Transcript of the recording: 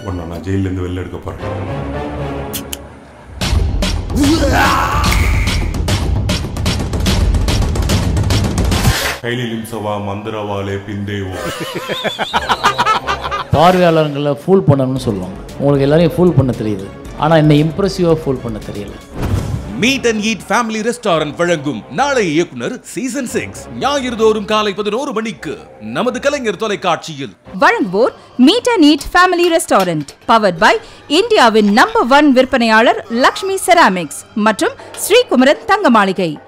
உன்னை நான் ஜெயிலேருந்து வெளில எடுக்க போறேன் கைலிலும் சவா மந்திரவாலே பிந்தேவோ பார்வையாளர்களை ஃபூல் பண்ணணும்னு சொல்லுவாங்க உங்களுக்கு எல்லாரையும் ஃபூல் பண்ண தெரியுது ஆனால் என்னை இம்ப்ரெசிவாக ஃபூல் பண்ண தெரியல meet and eat family restaurant வழங்கும் நாளை இயக்குனர் சீசன் சிக்ஸ் ஞாயிறு தோறும் காலை பதினோரு மணிக்கு நமது கலைஞர் தொலைக்காட்சியில் வழங்குவோர் meet and eat family restaurant powered by இந்தியாவின் நம்பர் ஒன் விற்பனையாளர் லக்ஷ்மி செராமிக்ஸ் மற்றும் ஸ்ரீகுமரன் தங்க மாளிகை